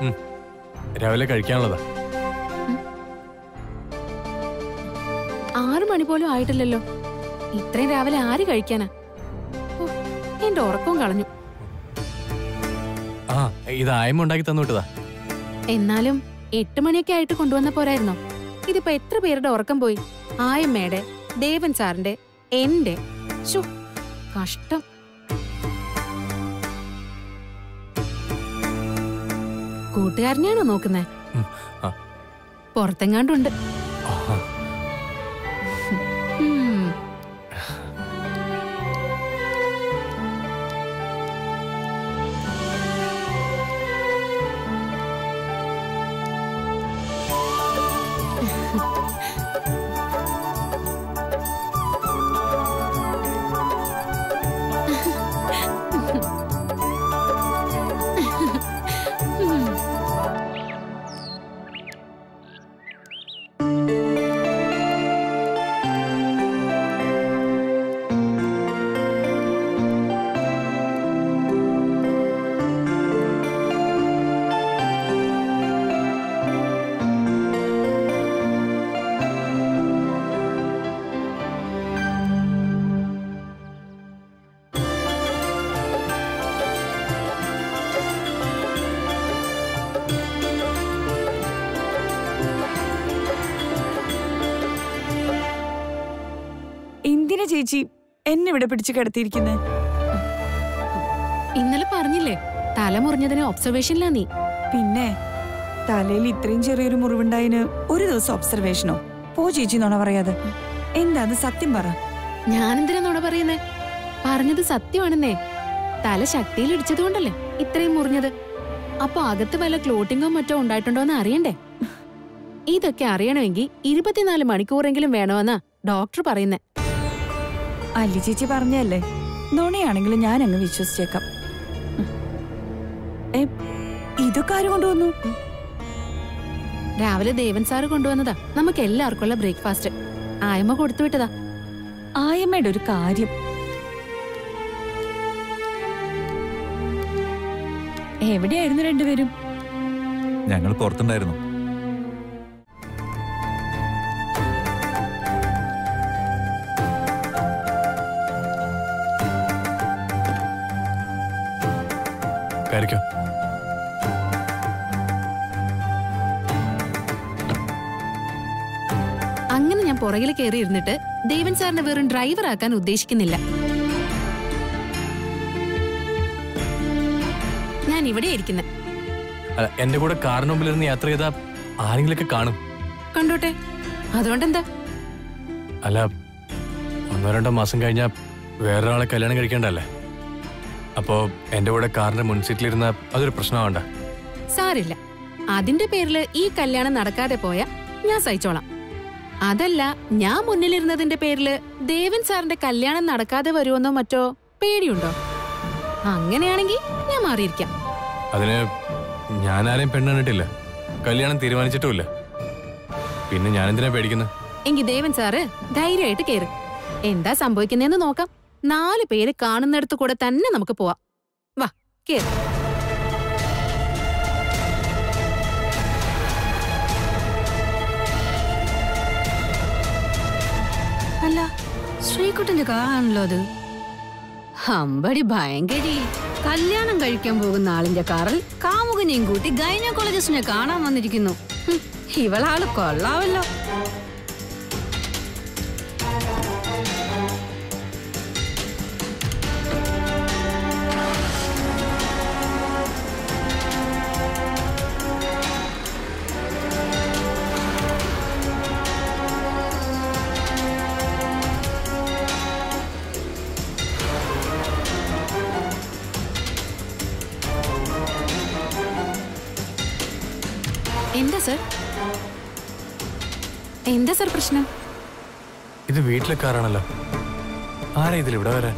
ഉം. രാവിലെ കഴിക്കാനുള്ളതാ ആറു മണി പോലും ആയിട്ടില്ലല്ലോ ഇത്രയും രാവിലെ ആര് കഴിക്കാനാ ഓ, എന്റെ ഉറക്കവും കളഞ്ഞു ആ ഇത് ആയമ്മ ഉണ്ടാക്കി തന്നു വിട്ടതാ എന്നാലും എട്ട് മണിയൊക്കെ ആയിട്ട് കൊണ്ടുവന്ന പോരായിരുന്നോ ഇതിപ്പോ എത്ര പേരുടെ ഉറക്കം പോയി ആയമ്മയുടെ ദേവൻ സാറിന്റെ എന്റെ ശോ കഷ്ടം കൂട്ടുകാരനെയാണോ നോക്കുന്നേ ഉം, ആ. പുറത്തെങ്ങാണ്ടുണ്ട് ആഹാ. ഉം. എന്തിനാ ചേച്ചി എന്നെ ഇവിടെ പിടിച്ചു കിടത്തിയിരിക്കുന്നത് ഇന്നലെ പറഞ്ഞില്ലേ തല മുറിഞ്ഞതിന് ഒബ്സർവേഷനിലാ നീ പിന്നെ തലയിൽ ഇത്രയും ചെറിയൊരു മുറിവുണ്ടായതിന് ഒരു ദിവസം ഒബ്സർവേഷനോ പോ ചേച്ചി നോണ പറയാതെ എന്താ അത് സത്യം പറ ഞാനെന്തിനാ നുണ പറയുന്നേ പറഞ്ഞത് സത്യമാണെന്നേ തല ശക്തിയിൽ ഇടിച്ചത് കൊണ്ടല്ലേ ഇത്രയും മുറിഞ്ഞത് അപ്പൊ അകത്ത് വല്ല ക്ലോട്ടിങ്ങോ മറ്റോ ഉണ്ടായിട്ടുണ്ടോന്ന് അറിയണ്ടേ ഇതൊക്കെ അറിയണമെങ്കിൽ ഇരുപത്തിനാല് മണിക്കൂറെങ്കിലും വേണമെന്നാ ഡോക്ടർ പറയുന്നേ അല്ലി ചേച്ചി പറഞ്ഞല്ലേ നുണയാണെങ്കിലും ഞാൻ അങ്ങ് വിശ്വസിച്ചേക്കാം ഉം. ഏ, ഇതൊക്കെ ആര് കൊണ്ടുവന്നു രാവിലെ ദേവൻ സാറ് കൊണ്ടുവന്നതാ നമുക്ക് എല്ലാവർക്കും ഉള്ള ബ്രേക്ക്ഫാസ്റ്റ് ആയമ്മ കൊടുത്തു വിട്ടതാ ആയമ്മയുടെ ഒരു കാര്യം എവിടെയായിരുന്നു രണ്ടുപേരും ഞങ്ങൾ പുറത്തുണ്ടായിരുന്നു കയറിക്കോ അങ്ങനെ ഞാൻ പുറകിൽ കയറി ഇരുന്നിട്ട് ദേവൻ സാറിനെ വെറും ഡ്രൈവർ ആക്കാൻ ഉദ്ദേശിക്കുന്നില്ല ഞാൻ ഇവിടെ ഇരിക്കുന്നെ അല്ല എന്റെ കൂടെ കാറിന് മുമ്പിൽ ഇരുന്ന് യാത്ര ചെയ്താ ആരെങ്കിലൊക്കെ കാണും കണ്ടോട്ടെ അതുകൊണ്ടെന്താ അല്ല ഒന്നോ രണ്ടോ മാസം കഴിഞ്ഞാ വേറൊരാളെ കല്യാണം കഴിക്കേണ്ടല്ലേ അപ്പോ എന്റെ കൂടെ കാറിന്റെ മുൻസീറ്റിലിരുന്ന അതൊരു പ്രശ്നമാവണ്ട സാരില്ല അതിന്റെ പേരില് ഈ കല്യാണം നടക്കാതെ പോയാ ഞാൻ സഹിച്ചോളാം അതല്ല ഞാൻ മുന്നിലിരുന്നതിന്റെ പേരില് ദേവൻ സാറിന്റെ കല്യാണം നടക്കാതെ വരുമെന്നോ മറ്റോ പേടിയുണ്ടോ അങ്ങനെയാണെങ്കിൽ ഞാൻ മാറിയിരിക്കാം അതിന് ഞാൻ ആരെയും പെണ്ണ് കണ്ടിട്ടില്ല കല്യാണം തീരുമാനിച്ചിട്ടുമില്ല പിന്നെ ഞാൻ എന്തിനാ പേടിക്കുന്നത് എങ്കിൽ ദേവൻ സാറ് ധൈര്യമായിട്ട് കേറ് എന്താ സംഭവിക്കുന്നതെന്ന് നോക്കാം നാല് പേര് കാണുന്നിടത്ത് കൂടെ തന്നെ നമുക്ക് പോവാം വാ കേറ് അല്ല ശ്രീകുട്ടന്റെ കാറാണല്ലോ അത് ഹമ്പടി ഭയങ്കരി കല്യാണം കഴിക്കാൻ പോകുന്ന ആളിന്റെ കാറിൽ കാമുകനെയും കൂട്ടി ഗൈനക്കോളജിസ്റ്റിനെ കാണാൻ വന്നിരിക്കുന്നു ഹും, ഇവളാള് കൊള്ളാവല്ലോ എന്താ സർ എന്താ സർ പ്രശ്നം ഇത് വീട്ടിലെ കാറാണല്ലോ ആരാ ഇതിൽ ഇവിടെ വരാൻ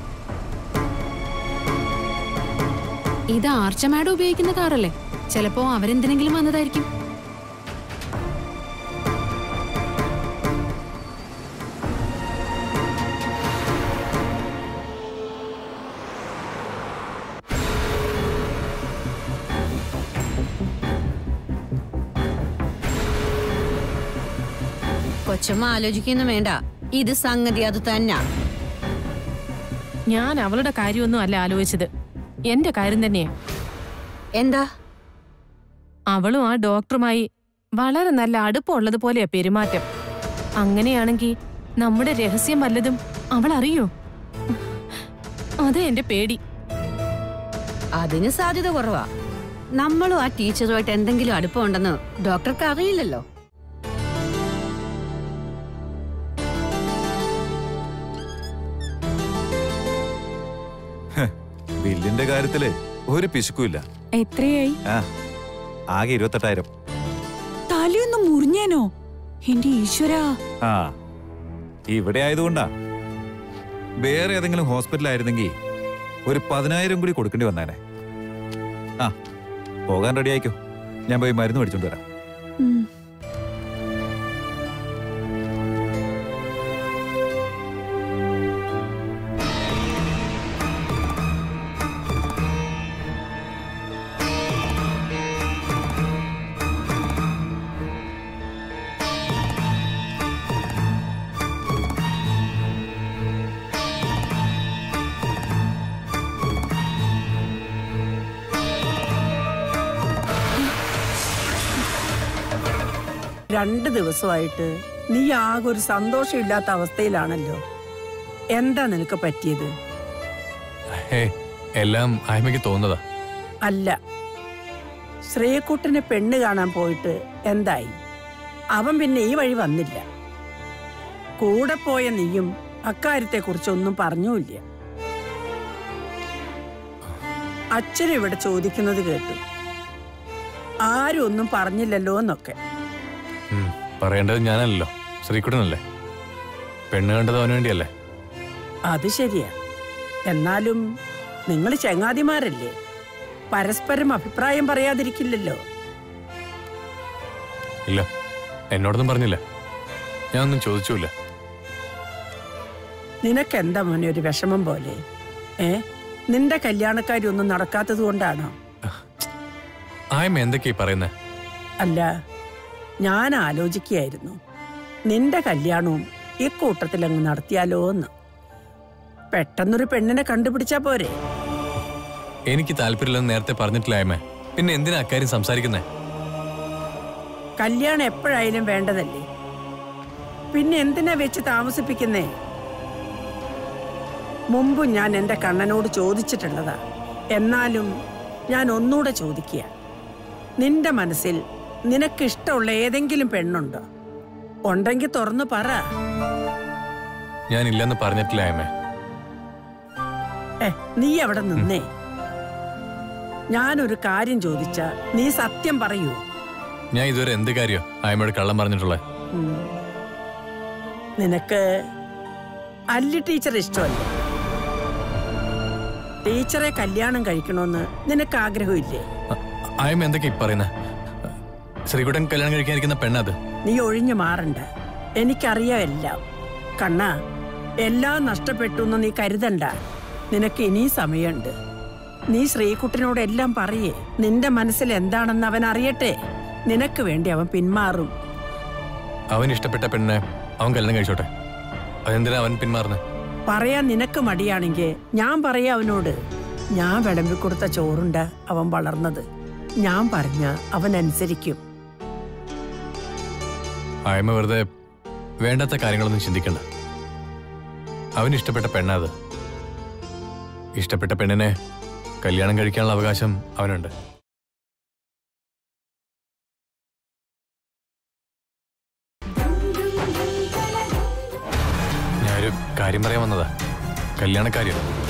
ഇത് ആർച്ച മാഡം ഉപയോഗിക്കുന്ന കാറല്ലേ ചിലപ്പോ അവരെന്തിനെങ്കിലും വന്നതായിരിക്കും കൊച്ചമ്മ ആലോചിക്കൊന്നും വേണ്ട ഇത് സംഗതി അത് തന്നെ ഞാൻ അവളുടെ കാര്യമൊന്നും അല്ല ആലോചിച്ചത് എന്റെ കാര്യം തന്നെയാ എന്താ അവളും ആ ഡോക്ടറുമായി വളരെ നല്ല അടുപ്പമുള്ളത് പോലെയാ പെരുമാറ്റം അങ്ങനെയാണെങ്കിൽ നമ്മുടെ രഹസ്യം വല്ലതും അവൾ അറിയോ അതെ എന്റെ പേടി അതിന് സാധ്യത കുറവാ നമ്മളും ആ ടീച്ചറുമായിട്ട് എന്തെങ്കിലും അടുപ്പമുണ്ടെന്ന് ഡോക്ടർക്ക് അറിയില്ലല്ലോ ബില്ലിന്റെ കാര്യത്തില് ഒരു പിശുക്കുമില്ല എത്രയായി ആ ആകെ ഇരുപത്തെട്ടായിരം തലയൊന്നും മുറിഞ്ഞേനോ എന്റെ ഈശ്വരാ ആ ഇവിടെ ആയതുകൊണ്ടാ വേറെ ഏതെങ്കിലും ഹോസ്പിറ്റലായിരുന്നെങ്കിൽ ഒരു പതിനായിരം കൂടി കൊടുക്കേണ്ടി വന്നേനെ ആ പോകാൻ റെഡി ആയിക്കോ ഞാൻ പോയി മരുന്ന് മേടിച്ചോണ്ട് വരാം ഉം. രണ്ട് ദിവസമായിട്ട് നീ ആകെ ഒരു സന്തോഷമില്ലാത്ത അവസ്ഥയിലാണല്ലോ എന്താ നിനക്ക് പറ്റിയത് ഹേ എല്ലാം ആയ്മയ്ക്ക് തോന്നുന്നതാ അല്ല ശ്രീകുട്ടനെ പെണ്ണ് കാണാൻ പോയിട്ട് എന്തായി അവൻ പിന്നെ ഈ വഴി വന്നില്ല കൂടെ പോയ നീയും അക്കാര്യത്തെക്കുറിച്ചൊന്നും പറഞ്ഞുമില്ല അച്ഛൻ ഇവിടെ ചോദിക്കുന്നത് കേട്ടു ആരും ഒന്നും പറഞ്ഞില്ലല്ലോ എന്നൊക്കെ ഉം, പറയേണ്ടത് ഞാനല്ലല്ലോ ശ്രീകുട്ടനല്ലേ പെണ്ണ് കണ്ടത് അവന് വേണ്ടിയല്ലേ അത് ശരിയാ എന്നാലും നിങ്ങൾ ചങ്ങാതിമാരല്ലേ പരസ്പരം അഭിപ്രായം പറയാതിരിക്കില്ലല്ലോ ഇല്ല എന്നോടൊന്നും പറഞ്ഞില്ല ഞാനൊന്നും ചോദിച്ചുമില്ല നിനക്കെന്താ മോനെ ഒരു വിഷമം പോലെ ഏ നിന്റെ കല്യാണക്കാരി ഒന്നും നടക്കാത്തത് കൊണ്ടാണോ ആയ്മ എന്തൊക്കെയാ ഈ പറയുന്നേ അല്ല ഞാൻ ആലോചിക്കുകയായിരുന്നു നിന്റെ കല്യാണവും ഇക്കൂട്ടത്തിൽ അങ്ങ് നടത്തിയാലോ എന്ന് പെട്ടെന്നൊരു പെണ്ണിനെ കണ്ടുപിടിച്ചാ പോരെ എനിക്ക് താല്പര്യമില്ലെന്ന് നേരത്തെ പറഞ്ഞിട്ടില്ല ആയ്മ പിന്നെ എന്തിനാ അക്കാര്യം സംസാരിക്കുന്നേ കല്യാണം എപ്പോഴായാലും വേണ്ടതല്ലേ പിന്നെ എന്തിനാ വെച്ച് താമസിപ്പിക്കുന്നേ മുമ്പും ഞാൻ എൻ്റെ കണ്ണനോട് ചോദിച്ചിട്ടുള്ളതാ എന്നാലും ഞാൻ ഒന്നുകൂടെ ചോദിക്കുക നിന്റെ മനസ്സിൽ നിനക്ക് ഇഷ്ടമുള്ള ഏതെങ്കിലും പെണ്ണുണ്ടോ ഉണ്ടെങ്കിൽ തുറന്നു പറ ഞാൻ ഇല്ലെന്ന് പറഞ്ഞിട്ടില്ല ആയ്മേ ഏ നീ അവിടെ നിന്നേ ഞാനൊരു കാര്യം ചോദിച്ച നീ സത്യം പറയൂ ഞാൻ ഇതുവരെ എന്ത് കാര്യോ ആയ്മയോട് കള്ളം പറഞ്ഞിട്ടുള്ളത് ഉം. നിനക്ക് അല്ലി ടീച്ചർ ഇഷ്ടമല്ലേ ടീച്ചറെ കല്യാണം കഴിക്കണമെന്ന് നിനക്ക് ആഗ്രഹമില്ലേ ആയ്മ എന്തൊക്കെയാ ഈ പറയുന്നേ ശ്രീകുട്ടൻ കല്യാണം കഴിക്കാനിരിക്കുന്ന പെണ്ണത് നീ ഒഴിഞ്ഞു മാറണ്ട എനിക്കറിയാം എല്ലാം കണ്ണ എല്ലാം നഷ്ടപ്പെട്ടു എന്ന് നീ കരുതണ്ട നിനക്ക് ഇനി സമയമുണ്ട് നീ ശ്രീകുട്ടനോട് എല്ലാം പറയേ നിന്റെ മനസ്സിൽ എന്താണെന്ന് അവൻ അറിയട്ടെ നിനക്ക് വേണ്ടി അവൻ പിന്മാറും അവൻ ഇഷ്ടപ്പെട്ട പെണ്ണിനെ അവൻ കല്യാണം കഴിച്ചോട്ടെ അതെന്തിനാ അവൻ പിന്മാറുന്നത് പറയാൻ നിനക്ക് മടിയാണെങ്കിൽ ഞാൻ പറയാ അവനോട് ഞാൻ വിളമ്പിക്കൊടുത്ത ചോറുണ്ട അവൻ വളർന്നത് ഞാൻ പറഞ്ഞ അവൻ അനുസരിക്കും ആയ്മ വെറുതെ വേണ്ടാത്ത കാര്യങ്ങളൊന്നും ചിന്തിക്കണ്ട അവന് ഇഷ്ടപ്പെട്ട പെണ്ണത് ഇഷ്ടപ്പെട്ട പെണ്ണിനെ കല്യാണം കഴിക്കാനുള്ള അവകാശം അവനുണ്ട് ഞാനൊരു കാര്യം പറയാൻ വന്നതാ കല്യാണക്കാര്യം